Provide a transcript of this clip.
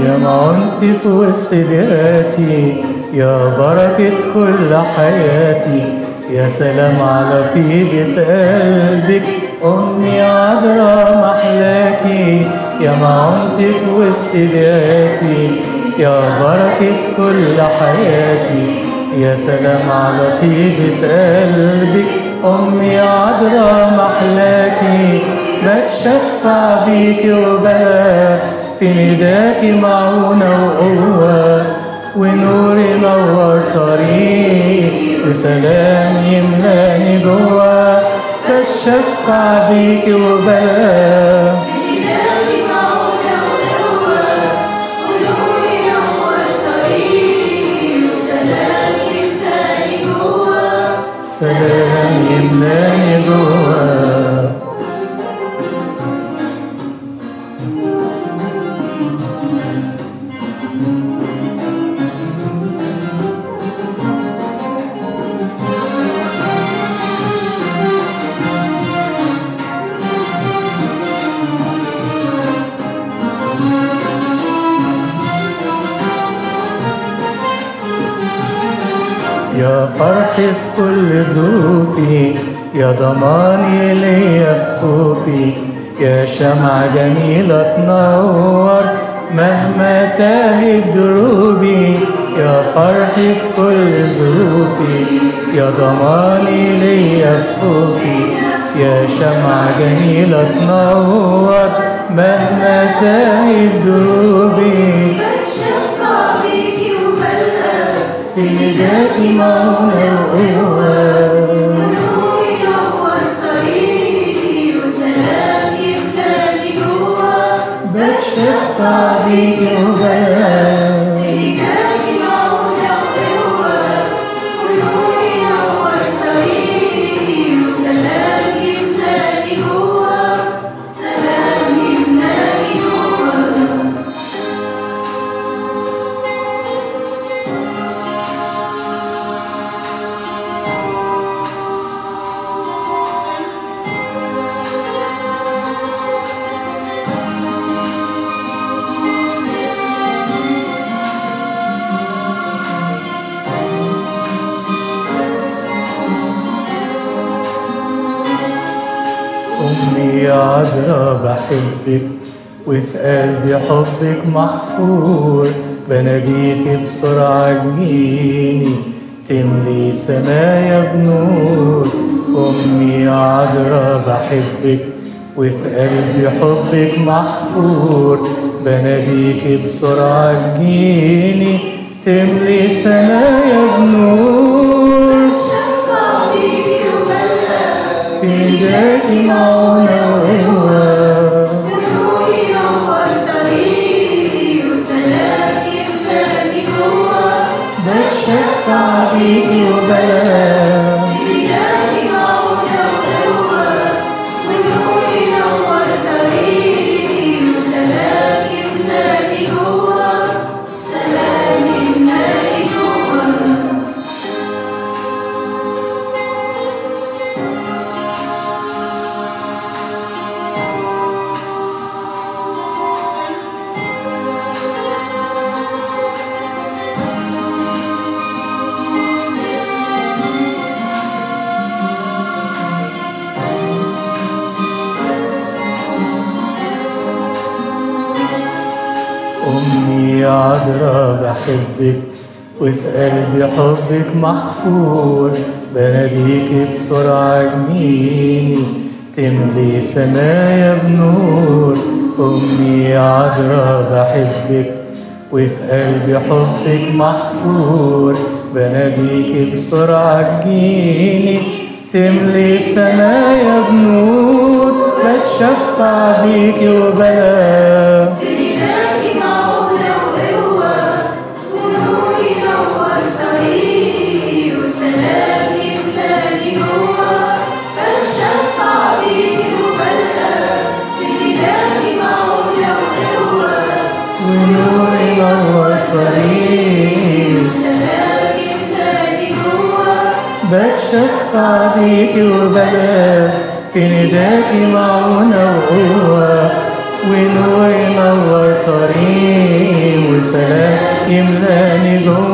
يا معنتي في وسط دقاتي يا بركة كل حياتي يا سلام على طيبة قلبك أمي عذرا محلاكي يا معنتي في وسط دقاتي يا بركة كل حياتي يا سلام على طيبة قلبك أمي عذرا محلاكي بتشفع بيكي وبلا في نداكي معونة وقوة ونور ينور طريق وسلام يملاني جوا بتشفع بيكي وبلا بنداء معونة وقوة ونور ينور طريقي وسلام يملاني جوا سلام يملاني جوا يا فرحي في كل ظروفي يا ضماني ليا في خوفي يا شمعة جميلة تنور مهما تاهت دروبي يا فرحي في كل ظروفي يا ضماني ليا في خوفي يا شمعة جميلة تنور مهما تاهت دروبي بتشفع بيكي وبلغ في نداكي مولى وقوة ونور ينور طريقي وسلام يملاني جوا بتشفع بيكي وبلا بنداء معونة وقوة ونور ينور طريقي وسلام يملاني جوا سلام يملاني جوا أمي يا عذرا بحبك وفي قلبي حبك محفور بناديكي بسرعة تجيني تملي سمايا بنور أمي يا عذرا بحبك وفي قلبي حبك محفور بناديكي بسرعة تجيني تملي سمايا بنور شفع بيكي وبلغ في ايديكي معونة وقوة ونور ينور طريقي وسلام يملاني جوا بتشفع بيكي وبلا بنداء معونة وقوة ونور ينور طريقي وسلام يملاني جوا سلام يملاني جوا أمي يا عذرا بحبك وفي قلبي حبك محفور بناديكي بسرعة تجيني تملي سمايا بنور أمي يا عذرا بحبك وفي قلبي حبك محفور بناديكي بسرعة تجيني تملي سمايا بنور بتشفع بيكي وبلا بنداء معونة وقوة ونور ينور طريقي وسلام يملاني جوا بتشفع بيكي وبلغ بنداء معونة وقوة ونور ينور طريق وسلام يملاني جوا بتشفع بيكي وبلا في نداكي معونة وقوة ونور ينور طريق يملاني جوا